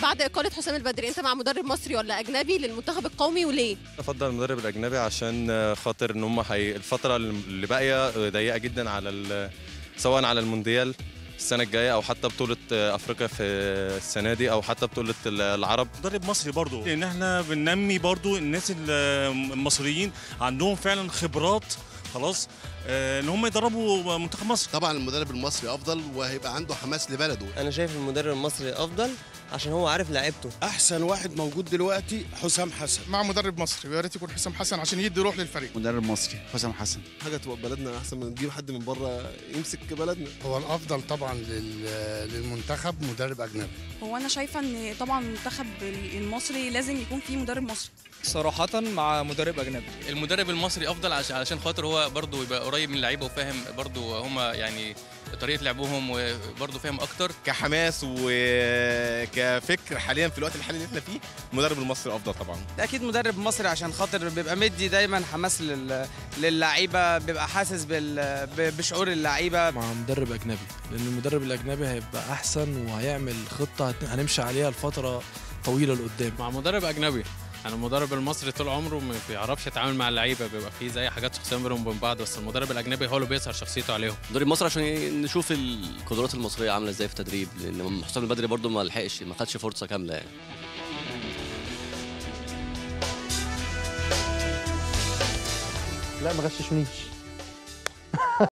بعد اقاله حسام البدري انت مع مدرب مصري ولا اجنبي للمنتخب القومي وليه افضل المدرب الاجنبي عشان خاطر ان هم حي... الفتره اللي باقيه ضيقه جدا على ال... سواء على المونديال السنه الجايه او حتى بطوله افريقيا في السنه دي او حتى بطوله العرب مدرب مصري برضو لان احنا بننمي برضو الناس المصريين عندهم فعلا خبرات خلاص آه، ان هم يدربوا منتخب مصر طبعا المدرب المصري افضل وهيبقى عنده حماس لبلده انا شايف المدرب المصري افضل عشان هو عارف لعيبته احسن واحد موجود دلوقتي حسام حسن مع مدرب مصري ويا ريت يكون حسام حسن عشان يدي روح للفريق مدرب مصري حسام حسن حاجه تبقى بلدنا احسن من نجيب حد من بره يمسك بلدنا هو الافضل طبعا للمنتخب مدرب اجنبي هو انا شايفه ان طبعا المنتخب المصري لازم يكون فيه مدرب مصري صراحة مع مدرب أجنبي المدرب المصري أفضل علشان خاطر هو برضه يبقى قريب من اللعيبة وفاهم برضه هم يعني طريقة لعبهم وبرضه فاهم أكتر كحماس وكفكر حاليا في الوقت الحالي اللي احنا فيه المدرب المصري أفضل طبعا أكيد مدرب مصري عشان خاطر بيبقى مدي دايما حماس للعيبة بيبقى حاسس بشعور اللعيبة مع مدرب أجنبي لأن المدرب الأجنبي هيبقى أحسن وهيعمل خطة هنمشي عليها لفترة طويلة لقدام مع مدرب أجنبي يعني المدرب المصري طول عمره ما بيعرفش يتعامل مع اللعيبه بيبقى فيه زي حاجات شخصيه بينهم وبين بعض بس المدرب الاجنبي هو اللي بيظهر شخصيته عليهم مدرب مصر عشان نشوف القدرات المصريه عامله ازاي في التدريب لان حسام البدري برده ما لحقش ما خدش فرصه كامله يعني لا ما غششونيش